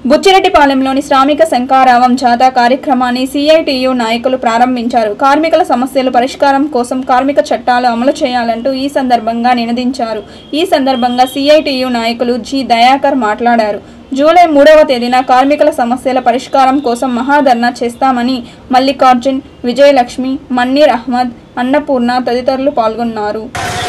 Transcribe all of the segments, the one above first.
బుచ్చిరెడ్డిపాలెంలోని శ్రామిక శంకారావం జాథా కార్యక్రమాన్ని సిఐటియు నాయకులు ప్రారంభించారు కార్మికుల సమస్యలు పరిష్కారం కోసం కార్మిక చట్టాలు అమలు చేయాలంటూ ఈ సందర్భంగా నినదించారు ఈ సందర్భంగా సిఐటియు నాయకులు జి దయాకర్ మాట్లాడారు జూలై మూడవ తేదీన కార్మికుల సమస్యల పరిష్కారం కోసం మహాధర్నా చేస్తామని మల్లికార్జున్ విజయలక్ష్మి మన్నీర్ అహ్మద్ అన్నపూర్ణ తదితరులు పాల్గొన్నారు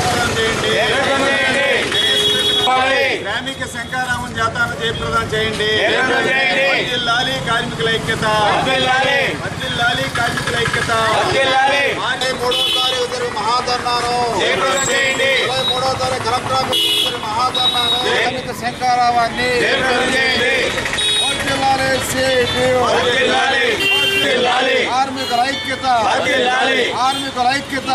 శ్రామిక శంకారామం జాతాను జయప్రదం చేయండి వర్ధిల్లాలి కార్మికుల ఐక్యత వర్ధిల్లాలి కార్మికుల ఐక్యత మార్చి మూడో తారీఖు జరిగే మహాధర్నాను జూలై మూడో తారీఖు కలెక్టర్ ఆఫీస్ జరిగే మహాధర్నాను శ్రామిక శంకారావాన్ని వర్ధిల్లాలి CITU. కార్మికుల ఐక్యత కార్మికుల ఐక్యత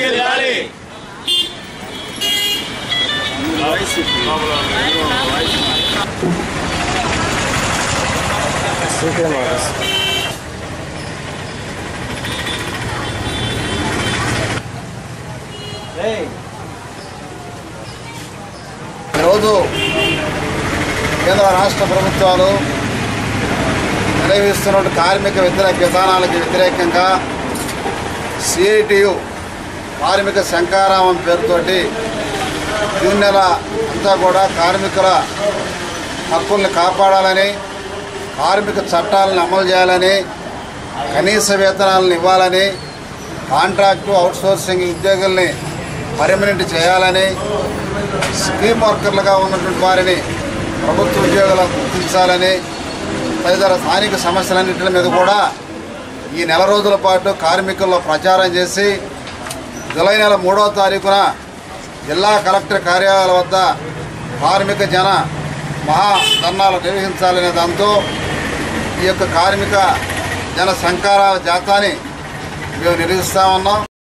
ఈరోజు కేంద్ర రాష్ట్ర ప్రభుత్వాలు నిర్వహిస్తున్న కార్మిక వ్యతిరేక విధానాలకు వ్యతిరేకంగా సిఐటియు కార్మిక శంకారామం పేరుతోటి జూన్ నెల అంతా కూడా కార్మికుల హక్కుల్ని కాపాడాలని కార్మిక చట్టాలను అమలు చేయాలని కనీస వేతనాలను ఇవ్వాలని కాంట్రాక్టు అవుట్సోర్సింగ్ ఉద్యోగుల్ని పర్మనెంట్ చేయాలని స్కీమ్ వర్కర్లుగా ఉన్నటువంటి వారిని ప్రభుత్వ ఉద్యోగులకు గుర్తించాలని తదితర స్థానిక సమస్యలన్నింటి మీద కూడా ఈ నెల రోజుల పాటు కార్మికుల్లో ప్రచారం చేసి జూలై నెల మూడవ తారీఖున జిల్లా కలెక్టర్ కార్యాలయాల వద్ద కార్మిక జన మహా ధర్నాలు నిర్వహించాలనే దాంతో ఈ యొక్క కార్మిక జన సంకార జాతాని మేము నిర్వహిస్తా ఉన్నాం